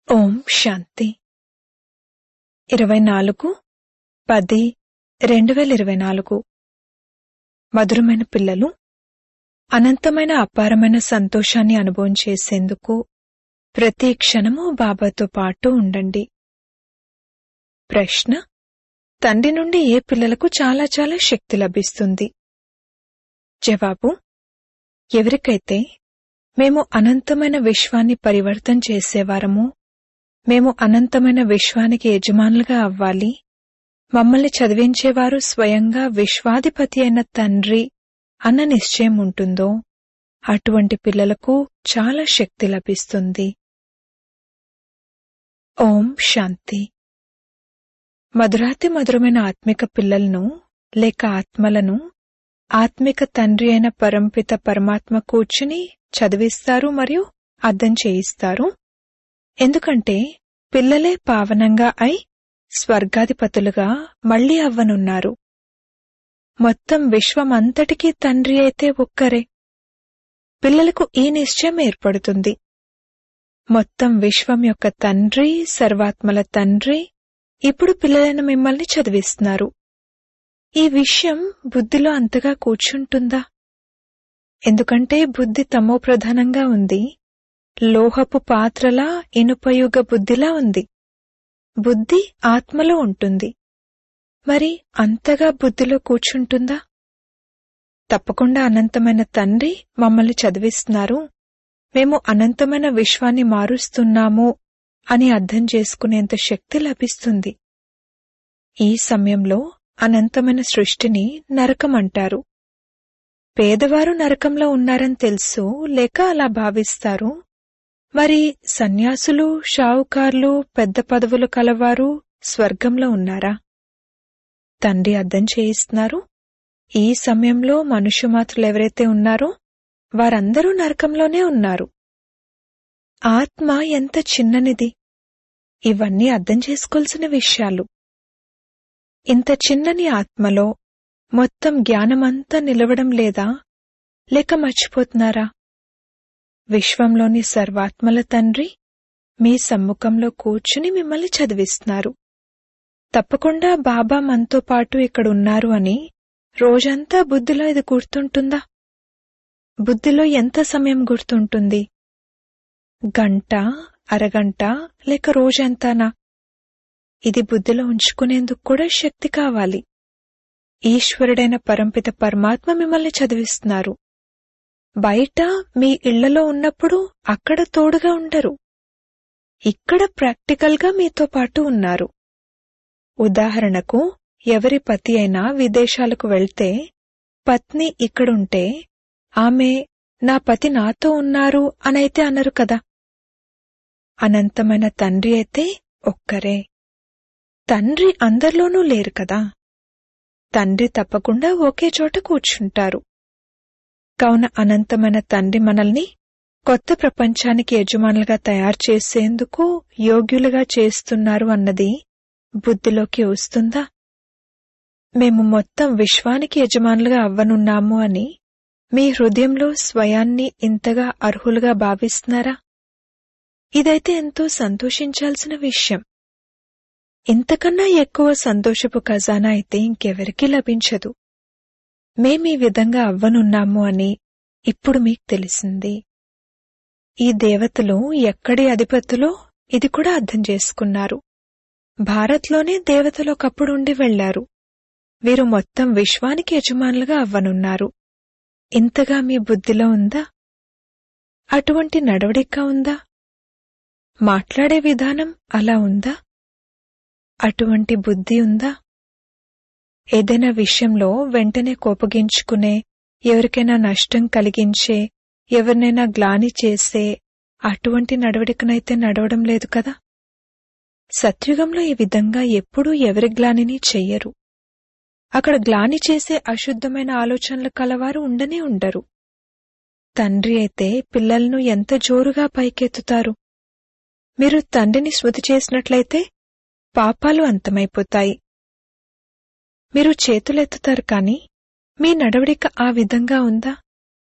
ఓం శాంతి ఇరవై నాలుగు పది రెండు వేల ఇరవై నాలుగు మధురమైన పిల్లలు అనంతమైన అపారమైన సంతోషాన్ని అనుభవం చేసేందుకు ప్రతి క్షణము బాబాతో పాటు ఉండండి ప్రశ్న తండ్రి నుండి ఏ పిల్లలకు చాలా చాలా శక్తి లభిస్తుంది జవాబు ఎవరికైతే మేము అనంతమైన విశ్వాన్ని పరివర్తన చేసేవారము మేము అనంతమైన విశ్వానికి యజమానులుగా అవ్వాలి మమ్మల్ని చదివించేవారు స్వయంగా విశ్వాధిపతి అయిన తండ్రి అన్న నిశ్చయం ఉంటుందో అటువంటి పిల్లలకు చాలా శక్తి లభిస్తుంది ఓం శాంతి మధురాతి మధురమైన ఆత్మిక పిల్లలను లేక ఆత్మలను ఆత్మిక తండ్రి అయిన పరంపిత పరమాత్మ కూర్చుని చదివిస్తారు మరియు అర్థం చేయిస్తారు ఎందుకంటే పిల్లలే పావనంగా అయి స్వర్గాధిపతులుగా మళ్లీ అవ్వనున్నారు మొత్తం విశ్వమంతటికీ తండ్రి అయితే ఒక్కరే పిల్లలకు ఈ నిశ్చయం ఏర్పడుతుంది మొత్తం విశ్వం యొక్క తండ్రి సర్వాత్మల తండ్రి ఇప్పుడు పిల్లలైన మిమ్మల్ని చదివిస్తున్నారు ఈ విషయం బుద్ధిలో అంతగా కూర్చుంటుందా ఎందుకంటే బుద్ధి తమో ప్రధానంగా ఉంది లోహపు పాత్రలా ఇనుపయుగ బుద్ధిలా ఉంది బుద్ధి ఆత్మలో ఉంటుంది మరి అంతగా బుద్ధిలో కూర్చుంటుందా తప్పకుండా అనంతమైన తండ్రి మమ్మల్ని చదివిస్తున్నారు మేము అనంతమైన విశ్వాన్ని మారుస్తున్నాము అని అర్థం చేసుకునేంత శక్తి లభిస్తుంది ఈ సమయంలో అనంతమైన సృష్టిని నరకం అంటారు పేదవారు నరకంలో ఉన్నారని తెలుసు లేక అలా భావిస్తారు మరి సన్యాసులు షావుకార్లు పెద్ద పదవులు కలవారు స్వర్గంలో ఉన్నారా తండ్రి అర్థం చేయిస్తున్నారు ఈ సమయంలో మనుష్యమాతృలు ఎవరైతే ఉన్నారో వారందరూ నరకంలోనే ఉన్నారు ఆత్మ ఎంత చిన్ననిది ఇవన్నీ అర్థం చేసుకోవాల్సిన విషయాలు ఇంత చిన్నని ఆత్మలో మొత్తం జ్ఞానమంతా నిలవడం లేదా లేక మర్చిపోతున్నారా విశ్వంలోని సర్వాత్మల తండ్రి మీ సమ్ముఖంలో కూర్చుని మిమ్మల్ని చదివిస్తున్నారు తప్పకుండా బాబా మనతో పాటు ఇక్కడ ఉన్నారు అని రోజంతా బుద్ధిలో ఇది గుర్తుంటుందా బుద్ధిలో ఎంత సమయం గుర్తుంటుంది గంట అరగంట లేక రోజంతానా ఇది బుద్ధిలో ఉంచుకునేందుకు కూడా శక్తి కావాలి ఈశ్వరుడైన పరంపిత పరమాత్మ మిమ్మల్ని చదివిస్తున్నారు బయట మీ ఇళ్లలో ఉన్నప్పుడు అక్కడ తోడుగా ఉండరు ఇక్కడ ప్రాక్టికల్గా మీతో పాటు ఉన్నారు ఉదాహరణకు ఎవరి పతి అయినా విదేశాలకు వెళ్తే పత్ని ఇక్కడుంటే ఆమె నా పతి నాతో ఉన్నారు అనైతే అనరు కదా అనంతమైన తండ్రి అయితే ఒక్కరే తండ్రి అందరిలోనూ లేరు కదా తండ్రి తప్పకుండా ఒకే చోట కూర్చుంటారు కావున అనంతమైన తండ్రి మనల్ని కొత్త ప్రపంచానికి యజమానులుగా తయారు చేసేందుకు యోగ్యులుగా చేస్తున్నారు అన్నది బుద్ధిలోకి వస్తుందా మేము మొత్తం విశ్వానికి యజమానులుగా అవ్వనున్నాము అని మీ హృదయంలో స్వయాన్ని ఇంతగా అర్హులుగా భావిస్తున్నారా ఇదైతే ఎంతో సంతోషించాల్సిన విషయం ఇంతకన్నా ఎక్కువ సంతోషపు ఖజానా అయితే ఇంకెవరికీ లభించదు మేమీ విధంగా అవ్వనున్నాము అని ఇప్పుడు మీకు తెలిసింది ఈ దేవతలు ఎక్కడి అధిపతులో ఇది కూడా అర్థం చేసుకున్నారు భారత్లోనే దేవతలు ఒకప్పుడు ఉండి వెళ్లారు వీరు మొత్తం విశ్వానికి యజమానులుగా అవ్వనున్నారు ఇంతగా మీ బుద్ధిలో ఉందా అటువంటి నడవడిక ఉందా మాట్లాడే విధానం అలా ఉందా అటువంటి బుద్ధి ఉందా ఏదైనా విషయంలో వెంటనే కోపగించుకునే ఎవరికైనా నష్టం కలిగించే ఎవరినైనా గ్లాని చేసే అటువంటి నడవడికనైతే నడవడం లేదు కదా సత్యుగంలో ఈ విధంగా ఎప్పుడూ ఎవరి గ్లానిని చెయ్యరు అక్కడ గ్లాని చేసే అశుద్ధమైన ఆలోచనలు కలవారు ఉండనే ఉండరు తండ్రి అయితే పిల్లలను ఎంత జోరుగా పైకెత్తుతారు మీరు తండ్రిని స్మృతి చేసినట్లయితే పాపాలు అంతమైపోతాయి మీరు చేతులెత్తుతారు కాని మీ నడవడిక ఆ విధంగా ఉందా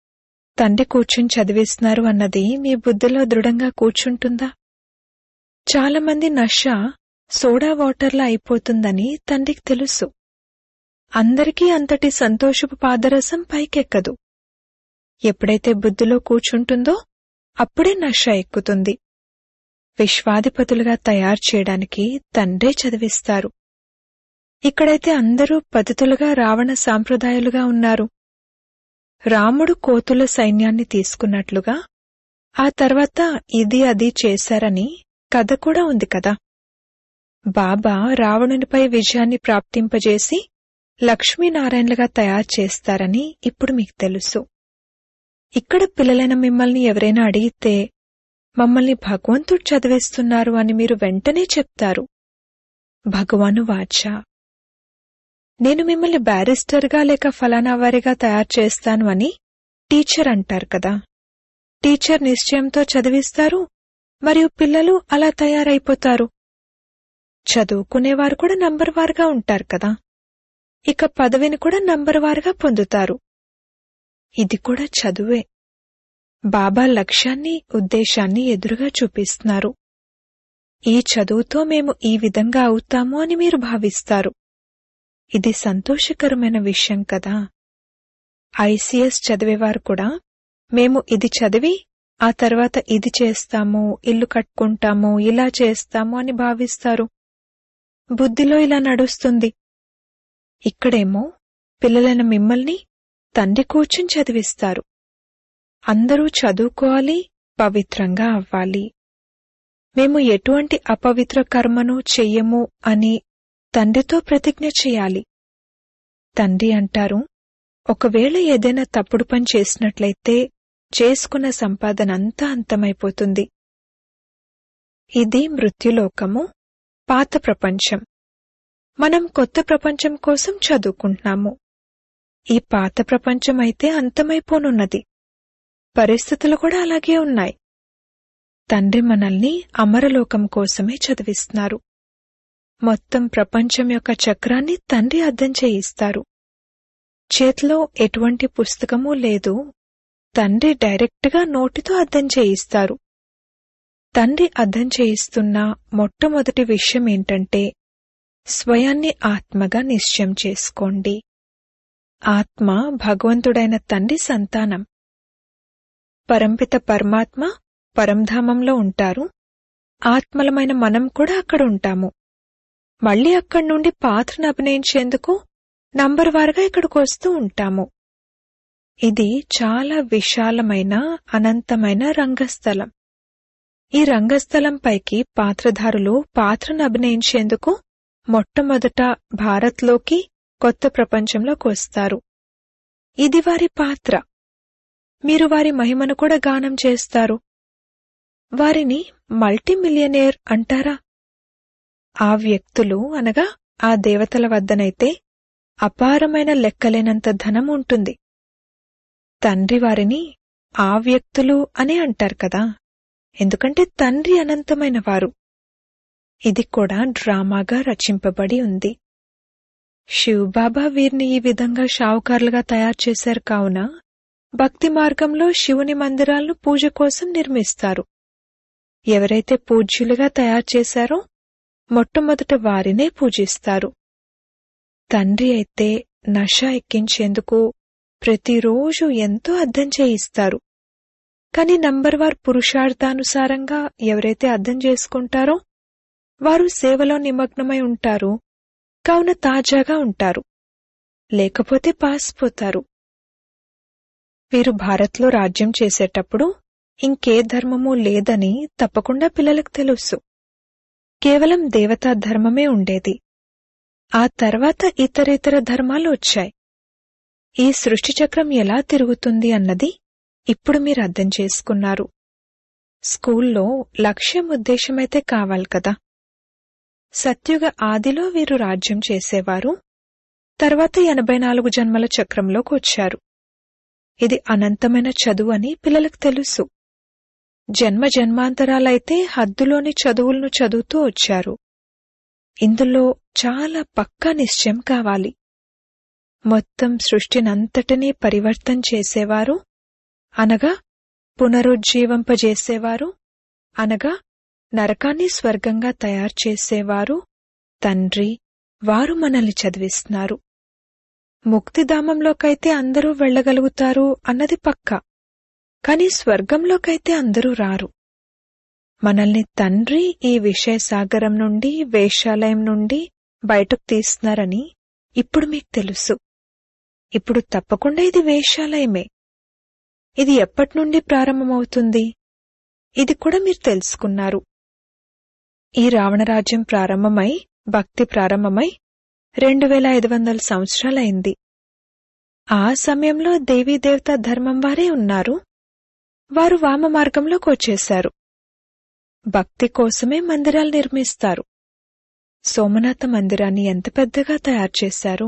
తండ్రి కూర్చుని చదివిస్తున్నారు అన్నది మీ బుద్ధిలో దృఢంగా కూర్చుంటుందా చాలా మంది నష సోడా వాటర్లా అయిపోతుందని తండ్రికి తెలుసు అందరికీ అంతటి సంతోషపు పాదరసం పైకెక్కదు ఎప్పుడైతే బుద్ధిలో కూర్చుంటుందో అప్పుడే నష ఎక్కుతుంది విశ్వాధిపతులుగా తయారు చేయడానికి తండ్రే చదివిస్తారు ఇక్కడైతే అందరూ పతితులుగా రావణ సాంప్రదాయాలుగా ఉన్నారు రాముడు కోతుల సైన్యాన్ని తీసుకున్నట్లుగా ఆ తర్వాత ఇది అది చేశారని కథ కూడా ఉంది కదా బాబా రావణునిపై విజయాన్ని ప్రాప్తింపజేసి లక్ష్మీనారాయణలుగా తయారు చేస్తారని ఇప్పుడు మీకు తెలుసు ఇక్కడ పిల్లలైన మిమ్మల్ని ఎవరైనా అడిగితే మమ్మల్ని భగవంతుడు చదివిస్తున్నారు అని మీరు వెంటనే చెప్తారు భగవాను వాచ నేను మిమ్మల్ని బ్యారిస్టర్గా లేక ఫలానా వారిగా తయారు చేస్తాను అని టీచర్ అంటారు కదా టీచర్ నిశ్చయంతో చదివిస్తారు మరియు పిల్లలు అలా తయారైపోతారు చదువుకునేవారు కూడా నంబర్ వారుగా ఉంటారు కదా ఇక పదవిని కూడా నంబర్ వారుగా పొందుతారు ఇది కూడా చదువే బాబా లక్ష్యాన్ని ఉద్దేశాన్ని ఎదురుగా చూపిస్తున్నారు ఈ చదువుతో మేము ఈ విధంగా అవుతాము అని మీరు భావిస్తారు ఇది సంతోషకరమైన విషయం కదా ఐసీఎస్ చదివేవారు కూడా మేము ఇది చదివి ఆ తర్వాత ఇది చేస్తాము ఇల్లు కట్టుకుంటాము ఇలా చేస్తాము అని భావిస్తారు బుద్ధిలో ఇలా నడుస్తుంది ఇక్కడేమో పిల్లలైన మిమ్మల్ని తండ్రి కూర్చుని చదివిస్తారు అందరూ చదువుకోవాలి పవిత్రంగా అవ్వాలి మేము ఎటువంటి అపవిత్ర కర్మను చెయ్యము అని తండ్రితో ప్రతిజ్ఞ చేయాలి తండ్రి అంటారు ఒకవేళ ఏదైనా తప్పుడు పని చేసినట్లయితే చేసుకున్న సంపాదన అంతా అంతమైపోతుంది ఇది మృత్యులోకము పాత ప్రపంచం మనం కొత్త ప్రపంచం కోసం చదువుకుంటున్నాము ఈ పాత ప్రపంచం అయితే అంతమైపోనున్నది పరిస్థితులు కూడా అలాగే ఉన్నాయి తండ్రి మనల్ని అమరలోకం కోసమే చదివిస్తున్నారు మొత్తం ప్రపంచం యొక్క చక్రాన్ని తండ్రి అర్థం చేయిస్తారు చేతిలో ఎటువంటి పుస్తకమూ లేదు తండ్రి డైరెక్ట్గా నోటితో అర్థం చేయిస్తారు తండ్రి అర్థం చేయిస్తున్న మొట్టమొదటి విషయం ఏంటంటే స్వయాన్ని ఆత్మగా నిశ్చయం చేసుకోండి ఆత్మ భగవంతుడైన తండ్రి సంతానం పరంపిత పరమాత్మ పరంధామంలో ఉంటారు ఆత్మలమైన మనం కూడా అక్కడ ఉంటాము మళ్ళీ అక్కడి నుండి పాత్రను అభినయించేందుకు నంబర్ వారుగా ఇక్కడికి వస్తూ ఉంటాము ఇది చాలా విశాలమైన అనంతమైన రంగస్థలం ఈ రంగస్థలం పైకి పాత్రధారులు పాత్రను అభినయించేందుకు మొట్టమొదట భారత్లోకి కొత్త ప్రపంచంలోకి వస్తారు ఇది వారి పాత్ర మీరు వారి మహిమను కూడా గానం చేస్తారు వారిని మల్టీ మిలియనేర్ అంటారా ఆ వ్యక్తులు అనగా ఆ దేవతల వద్దనైతే అపారమైన లెక్కలేనంత ధనం ఉంటుంది తండ్రి వారిని ఆ వ్యక్తులు అనే అంటారు కదా ఎందుకంటే తండ్రి అనంతమైన వారు ఇది కూడా డ్రామాగా రచింపబడి ఉంది శివబాబా వీరిని ఈ విధంగా షావుకారులుగా తయారు చేశారు కావున భక్తి మార్గంలో శివుని మందిరాలను పూజ కోసం నిర్మిస్తారు ఎవరైతే పూజ్యులుగా తయారు చేశారో మొట్టమొదట వారినే పూజిస్తారు తండ్రి అయితే నష ఎక్కించేందుకు ప్రతిరోజు ఎంతో అర్థం చేయిస్తారు కాని నంబర్ వార్ పురుషార్థానుసారంగా ఎవరైతే అర్థం చేసుకుంటారో వారు సేవలో నిమగ్నమై ఉంటారు కావున తాజాగా ఉంటారు లేకపోతే పాసిపోతారు వీరు భారత్లో రాజ్యం చేసేటప్పుడు ఇంకే ధర్మమూ లేదని తప్పకుండా పిల్లలకు తెలుసు కేవలం దేవతా ధర్మమే ఉండేది ఆ తర్వాత ఇతరేతర ధర్మాలు వచ్చాయి ఈ సృష్టి చక్రం ఎలా తిరుగుతుంది అన్నది ఇప్పుడు మీరు అర్థం చేసుకున్నారు స్కూల్లో లక్ష్యం ఉద్దేశమైతే కావాలి కదా సత్యుగ ఆదిలో వీరు రాజ్యం చేసేవారు తర్వాత ఎనభై నాలుగు జన్మల చక్రంలోకి వచ్చారు ఇది అనంతమైన చదువు అని పిల్లలకు తెలుసు జన్మ జన్మాంతరాలైతే హద్దులోని చదువులను చదువుతూ వచ్చారు ఇందులో చాలా పక్కా నిశ్చయం కావాలి మొత్తం సృష్టినంతటినీ పరివర్తన చేసేవారు అనగా పునరుజ్జీవంపజేసేవారు అనగా నరకాన్ని స్వర్గంగా తయారు చేసేవారు తండ్రి వారు మనల్ని చదివిస్తున్నారు ముక్తిధామంలోకైతే అందరూ వెళ్ళగలుగుతారు అన్నది పక్కా కాని స్వర్గంలోకైతే అందరూ రారు మనల్ని తండ్రి ఈ విషయ సాగరం నుండి వేషాలయం నుండి బయటకు తీస్తున్నారని ఇప్పుడు మీకు తెలుసు ఇప్పుడు తప్పకుండా ఇది వేషాలయమే ఇది ఎప్పటి నుండి ప్రారంభమవుతుంది ఇది కూడా మీరు తెలుసుకున్నారు ఈ రావణరాజ్యం ప్రారంభమై భక్తి ప్రారంభమై రెండు వేల ఐదు వందల సంవత్సరాలైంది ఆ సమయంలో దేవీదేవత ధర్మం వారే ఉన్నారు వారు వామ మార్గంలోకి వచ్చేశారు భక్తి కోసమే మందిరాలు నిర్మిస్తారు సోమనాథ మందిరాన్ని ఎంత పెద్దగా తయారు చేశారు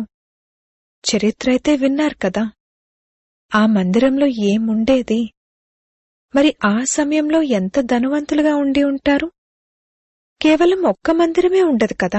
చరిత్ర అయితే విన్నారు కదా ఆ మందిరంలో ఏముండేది మరి ఆ సమయంలో ఎంత ధనవంతులుగా ఉండి ఉంటారు కేవలం ఒక్క మందిరమే ఉండదు కదా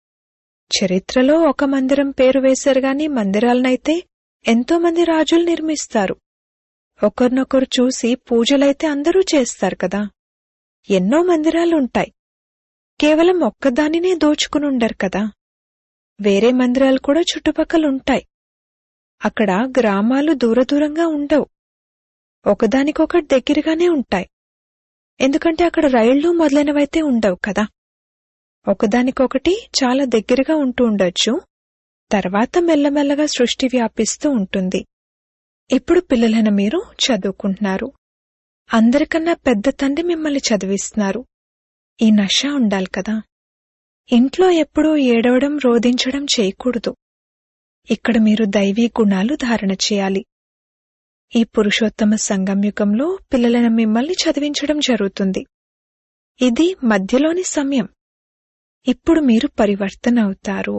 చరిత్రలో ఒక మందిరం పేరు వేశారు గాని మందిరాలనైతే ఎంతో మంది రాజులు నిర్మిస్తారు ఒకరినొకరు చూసి పూజలైతే అందరూ చేస్తారు కదా ఎన్నో మందిరాలుంటాయి కేవలం ఒక్కదానినే దోచుకునుండరు కదా వేరే మందిరాలు కూడా చుట్టుపక్కలుంటాయి అక్కడ గ్రామాలు దూరదూరంగా ఉండవు ఒకదానికొకటి దగ్గరగానే ఉంటాయి ఎందుకంటే అక్కడ రైళ్లు మొదలైనవైతే ఉండవు కదా ఒకదానికొకటి చాలా దగ్గరగా ఉంటూ ఉండొచ్చు తర్వాత మెల్లమెల్లగా సృష్టి వ్యాపిస్తూ ఉంటుంది ఇప్పుడు పిల్లలైన మీరు చదువుకుంటున్నారు అందరికన్నా పెద్ద తండ్రి మిమ్మల్ని చదివిస్తున్నారు ఈ నష ఉండాలి కదా ఇంట్లో ఎప్పుడూ ఏడవడం రోధించడం చేయకూడదు ఇక్కడ మీరు దైవీ గుణాలు ధారణ చేయాలి ఈ పురుషోత్తమ సంగంయుగంలో పిల్లలైన మిమ్మల్ని చదివించడం జరుగుతుంది ఇది మధ్యలోని సమయం ఇప్పుడు మీరు పరివర్తన అవుతారు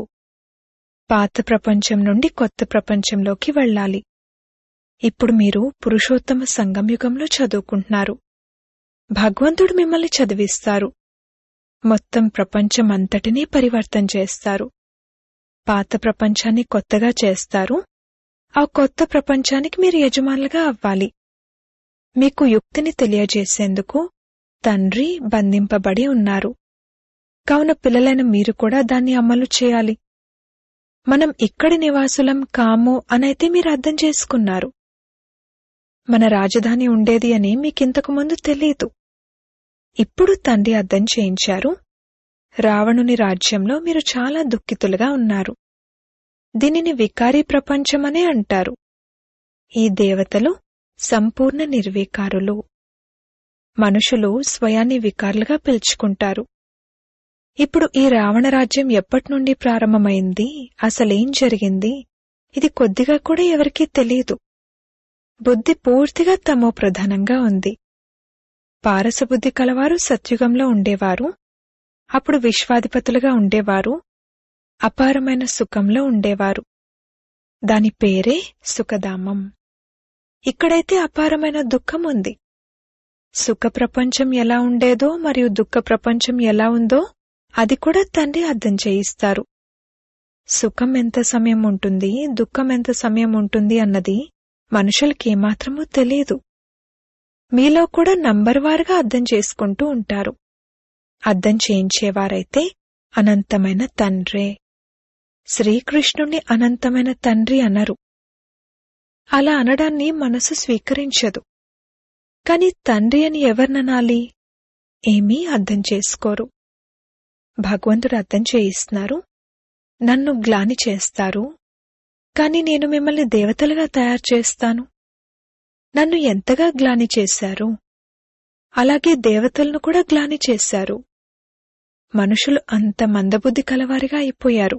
పాత ప్రపంచం నుండి కొత్త ప్రపంచంలోకి వెళ్ళాలి ఇప్పుడు మీరు పురుషోత్తమ సంగంయుగంలో చదువుకుంటున్నారు భగవంతుడు మిమ్మల్ని చదివిస్తారు మొత్తం ప్రపంచం అంతటినీ పరివర్తన చేస్తారు పాత ప్రపంచాన్ని కొత్తగా చేస్తారు ఆ కొత్త ప్రపంచానికి మీరు యజమానులుగా అవ్వాలి మీకు యుక్తిని తెలియజేసేందుకు తండ్రి బంధింపబడి ఉన్నారు కావున పిల్లలైన మీరు కూడా దాన్ని అమలు చేయాలి మనం ఇక్కడి నివాసులం కాము అనైతే మీరు అర్థం చేసుకున్నారు మన రాజధాని ఉండేది అని మీకింతకు ముందు తెలియదు ఇప్పుడు తండ్రి అర్థం చేయించారు రావణుని రాజ్యంలో మీరు చాలా దుఃఖితులుగా ఉన్నారు దీనిని వికారీ ప్రపంచమనే అంటారు ఈ దేవతలు సంపూర్ణ నిర్వీకారులు మనుషులు స్వయాన్ని వికారులుగా పిలుచుకుంటారు ఇప్పుడు ఈ రావణ రాజ్యం ఎప్పటి నుండి ప్రారంభమైంది అసలేం జరిగింది ఇది కొద్దిగా కూడా ఎవరికీ తెలియదు బుద్ధి పూర్తిగా తమో ప్రధానంగా ఉంది పారసబుద్ధి కలవారు సత్యుగంలో ఉండేవారు అప్పుడు విశ్వాధిపతులుగా ఉండేవారు అపారమైన సుఖంలో ఉండేవారు దాని పేరే సుఖధామం ఇక్కడైతే అపారమైన దుఃఖం ఉంది సుఖ ప్రపంచం ఎలా ఉండేదో మరియు దుఃఖ ప్రపంచం ఎలా ఉందో అది కూడా తండ్రి అర్థం చేయిస్తారు సుఖం ఎంత సమయం ఉంటుంది దుఃఖం ఎంత సమయం ఉంటుంది అన్నది మనుషులకి ఏమాత్రమూ తెలియదు మీలో కూడా నంబర్ వారుగా అర్థం చేసుకుంటూ ఉంటారు అర్థం చేయించేవారైతే అనంతమైన తండ్రే శ్రీకృష్ణుణ్ణి అనంతమైన తండ్రి అనరు అలా అనడాన్ని మనసు స్వీకరించదు కాని తండ్రి అని ఎవరిననాలి ఏమీ అర్థం చేసుకోరు భగవంతుడు అర్థం చేయిస్తున్నారు నన్ను గ్లాని చేస్తారు కాని నేను మిమ్మల్ని దేవతలుగా తయారు చేస్తాను నన్ను ఎంతగా గ్లాని చేశారు అలాగే దేవతలను కూడా గ్లాని చేశారు మనుషులు అంత మందబుద్ధి కలవారిగా అయిపోయారు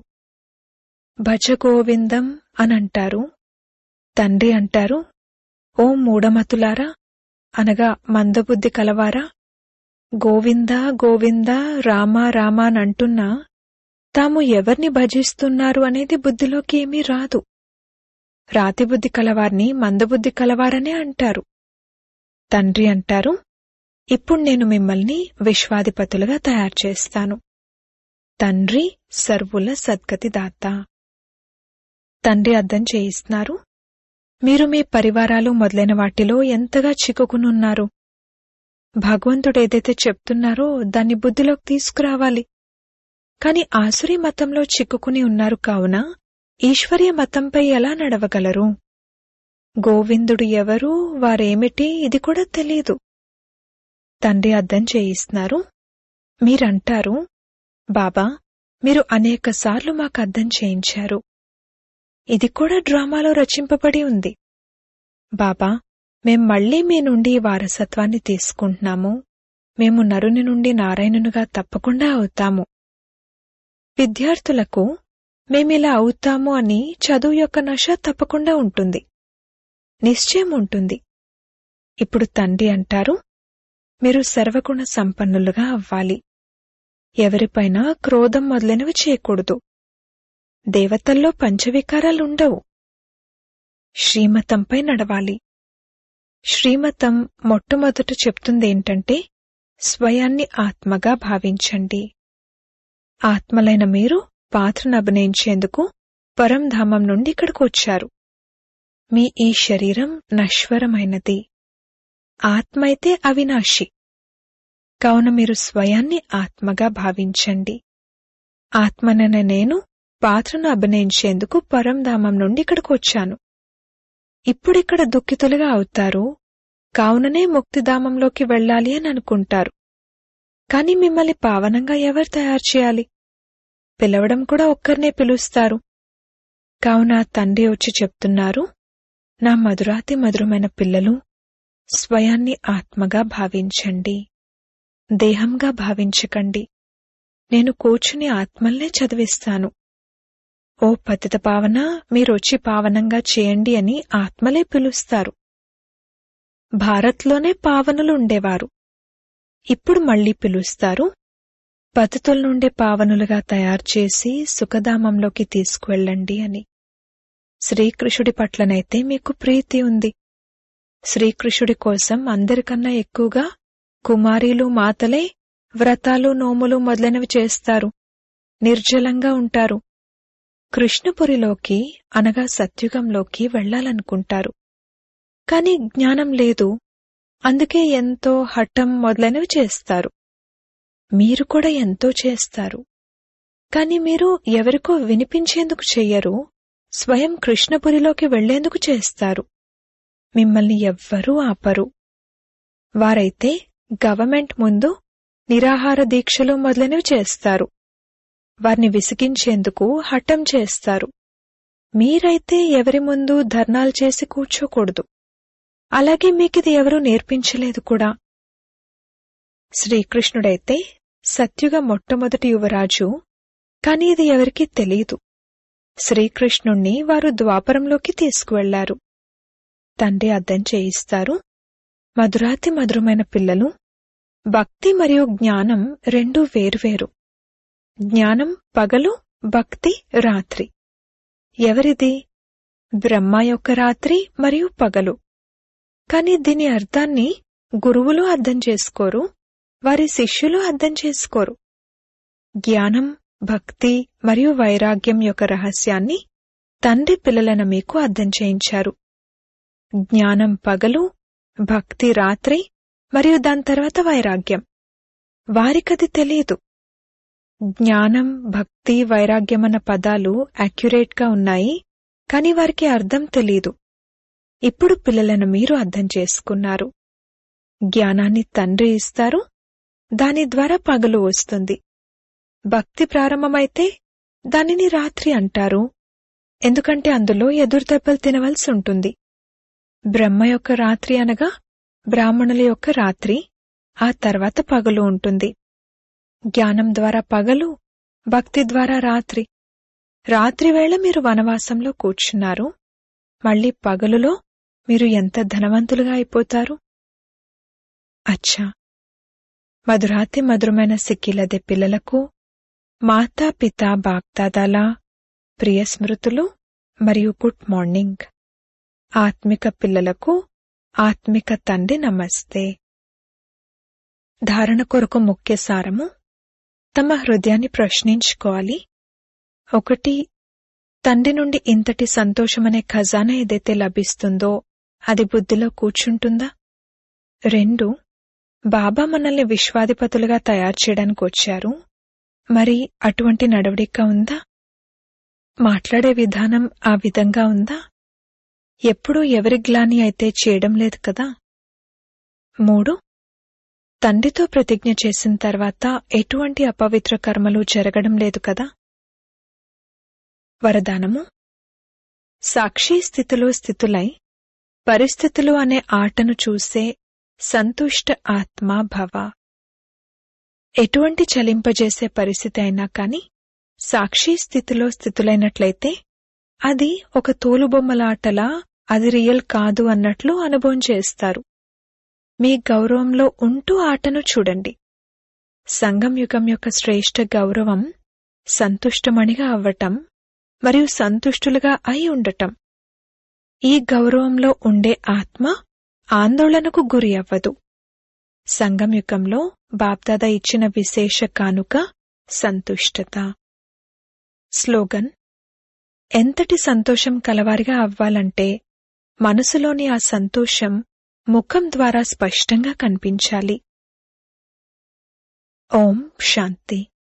భజ గోవిందం అనంటారు తండ్రి అంటారు ఓ మూఢమతులారా అనగా మందబుద్ధి కలవారా గోవిందా గోవిందా రామా రామా అంటున్నా తాము ఎవర్ని భజిస్తున్నారు అనేది బుద్ధిలోకి ఏమీ రాదు రాతిబుద్ధి కలవారిని మందబుద్ధి కలవారనే అంటారు తండ్రి అంటారు ఇప్పుడు నేను మిమ్మల్ని విశ్వాధిపతులుగా తయారు చేస్తాను తండ్రి సర్వుల సద్గతిదాత తండ్రి అర్థం చేయిస్తున్నారు మీరు మీ పరివారాలు మొదలైన వాటిలో ఎంతగా చిక్కుకునున్నారు భగవంతుడు ఏదైతే చెప్తున్నారో దాన్ని బుద్ధిలోకి తీసుకురావాలి కాని ఆసురీ మతంలో చిక్కుకుని ఉన్నారు కావున ఈశ్వర్య మతంపై ఎలా నడవగలరు గోవిందుడు ఎవరు వారేమిటి ఇది కూడా తెలీదు తండ్రి అర్థం చేయిస్తున్నారు మీరంటారు బాబా మీరు అనేకసార్లు మాకు అర్థం చేయించారు ఇది కూడా డ్రామాలో రచింపబడి ఉంది బాబా మేం మళ్లీ మీ నుండి ఈ వారసత్వాన్ని తీసుకుంటున్నాము మేము నరుని నుండి నారాయణునిగా తప్పకుండా అవుతాము విద్యార్థులకు మేమిలా అవుతాము అని చదువు యొక్క నష తప్పకుండా ఉంటుంది నిశ్చయం ఉంటుంది ఇప్పుడు తండ్రి అంటారు మీరు సర్వగుణ సంపన్నులుగా అవ్వాలి ఎవరిపైనా క్రోధం మొదలైనవి చేయకూడదు దేవతల్లో పంచవికారాలుండవు శ్రీమతంపై నడవాలి శ్రీమతం మొట్టమొదట చెప్తుందేంటంటే స్వయాన్ని ఆత్మగా భావించండి ఆత్మలైన మీరు పాత్రను అభినయించేందుకు పరంధామం నుండి ఇక్కడికి వచ్చారు మీ ఈ శరీరం నశ్వరమైనది ఆత్మ అయితే అవినాశి కావున మీరు స్వయాన్ని ఆత్మగా భావించండి ఆత్మనైన నేను పాత్రను అభినయించేందుకు పరంధామం నుండి ఇక్కడికి వచ్చాను ఇప్పుడిక్కడ దుఃఖితులుగా అవుతారు కావుననే ముక్తిధామంలోకి వెళ్ళాలి అని అనుకుంటారు కాని మిమ్మల్ని పావనంగా ఎవరు తయారు చేయాలి పిలవడం కూడా ఒక్కరినే పిలుస్తారు కావున తండ్రి వచ్చి చెప్తున్నారు నా మధురాతి మధురమైన పిల్లలు స్వయాన్ని ఆత్మగా భావించండి దేహంగా భావించకండి నేను కూర్చుని ఆత్మల్నే చదివిస్తాను ఓ పతిత పావన మీరొచ్చి పావనంగా చేయండి అని ఆత్మలే పిలుస్తారు భారత్లోనే పావనులు ఉండేవారు ఇప్పుడు మళ్లీ పిలుస్తారు పతితుల నుండి పావనులుగా తయారు చేసి సుఖధామంలోకి తీసుకువెళ్ళండి అని శ్రీకృష్ణుడి పట్లనైతే మీకు ప్రీతి ఉంది శ్రీకృష్ణుడి కోసం అందరికన్నా ఎక్కువగా కుమారీలు మాతలే వ్రతాలు నోములు మొదలైనవి చేస్తారు నిర్జలంగా ఉంటారు కృష్ణపురిలోకి అనగా సత్యుగంలోకి వెళ్లాలనుకుంటారు కాని జ్ఞానం లేదు అందుకే ఎంతో హఠం మొదలైనవి చేస్తారు మీరు కూడా ఎంతో చేస్తారు కాని మీరు ఎవరికో వినిపించేందుకు చెయ్యరు స్వయం కృష్ణపురిలోకి వెళ్లేందుకు చేస్తారు మిమ్మల్ని ఎవ్వరూ ఆపరు వారైతే గవర్నమెంట్ ముందు నిరాహార దీక్షలు మొదలైనవి చేస్తారు వారిని విసిగించేందుకు హఠం చేస్తారు మీరైతే ఎవరి ముందు ధర్నాలు చేసి కూర్చోకూడదు అలాగే మీకిది ఎవరూ నేర్పించలేదు కూడా శ్రీకృష్ణుడైతే సత్యుగ మొట్టమొదటి యువరాజు కాని ఇది ఎవరికీ తెలియదు శ్రీకృష్ణుణ్ణి వారు ద్వాపరంలోకి తీసుకువెళ్లారు తండ్రి అర్థం చేయిస్తారు మధురాతి మధురమైన పిల్లలు భక్తి మరియు జ్ఞానం రెండూ వేర్వేరు జ్ఞానం పగలు భక్తి రాత్రి ఎవరిది బ్రహ్మ యొక్క రాత్రి మరియు పగలు కాని దీని అర్థాన్ని గురువులు అర్థం చేసుకోరు వారి శిష్యులు అర్థం చేసుకోరు జ్ఞానం భక్తి మరియు వైరాగ్యం యొక్క రహస్యాన్ని తండ్రి పిల్లలన మీకు అర్థం చేయించారు జ్ఞానం పగలు భక్తి రాత్రి మరియు దాని తర్వాత వైరాగ్యం వారికది తెలియదు జ్ఞానం భక్తి వైరాగ్యం అన్న పదాలు గా ఉన్నాయి కాని వారికి అర్థం తెలీదు ఇప్పుడు పిల్లలను మీరు అర్థం చేసుకున్నారు జ్ఞానాన్ని తండ్రి ఇస్తారు దాని ద్వారా పగలు వస్తుంది భక్తి ప్రారంభమైతే దానిని రాత్రి అంటారు ఎందుకంటే అందులో ఎదురుదెబ్బలు తినవలసి ఉంటుంది బ్రహ్మ యొక్క రాత్రి అనగా బ్రాహ్మణుల యొక్క రాత్రి ఆ తర్వాత పగలు ఉంటుంది జ్ఞానం ద్వారా పగలు భక్తి ద్వారా రాత్రి రాత్రి వేళ మీరు వనవాసంలో కూర్చున్నారు మళ్ళీ పగలులో మీరు ఎంత ధనవంతులుగా అయిపోతారు అచ్చా మధురాతి మధురమైన సిక్కిలదే పిల్లలకు మాతా పిత బాగ్దాదాల ప్రియ స్మృతులు మరియు గుడ్ మార్నింగ్ ఆత్మిక పిల్లలకు ఆత్మిక తండ్రి నమస్తే ధారణ కొరకు ముఖ్య సారము తమ హృదయాన్ని ప్రశ్నించుకోవాలి ఒకటి తండ్రి నుండి ఇంతటి సంతోషమనే ఖజానా ఏదైతే లభిస్తుందో అది బుద్ధిలో కూర్చుంటుందా రెండు బాబా మనల్ని విశ్వాధిపతులుగా తయారు చేయడానికి వచ్చారు మరి అటువంటి నడవడిక ఉందా మాట్లాడే విధానం ఆ విధంగా ఉందా ఎప్పుడూ ఎవరి గ్లాని అయితే చేయడం లేదు కదా మూడు తండ్రితో ప్రతిజ్ఞ చేసిన తర్వాత ఎటువంటి అపవిత్ర కర్మలు జరగడం లేదు కదా వరదానము సాక్షి స్థితిలో స్థితులై పరిస్థితులు అనే ఆటను చూసే సంతుష్ట ఆత్మ భవ ఎటువంటి చలింపజేసే పరిస్థితి అయినా కాని సాక్షి స్థితిలో స్థితులైనట్లయితే అది ఒక తోలుబొమ్మలాటలా అది రియల్ కాదు అన్నట్లు అనుభవం చేస్తారు మీ గౌరవంలో ఉంటూ ఆటను చూడండి సంఘం యుగం యొక్క శ్రేష్ఠ గౌరవం సంతుష్టమణిగా అవ్వటం మరియు సంతుష్టులుగా అయి ఉండటం ఈ గౌరవంలో ఉండే ఆత్మ ఆందోళనకు గురి అవ్వదు సంఘం యుగంలో బాప్దాదా ఇచ్చిన విశేష కానుక సంతుష్టత స్లోగన్ ఎంతటి సంతోషం కలవారిగా అవ్వాలంటే మనసులోని ఆ సంతోషం ముఖం ద్వారా స్పష్టంగా కనిపించాలి ఓం శాంతి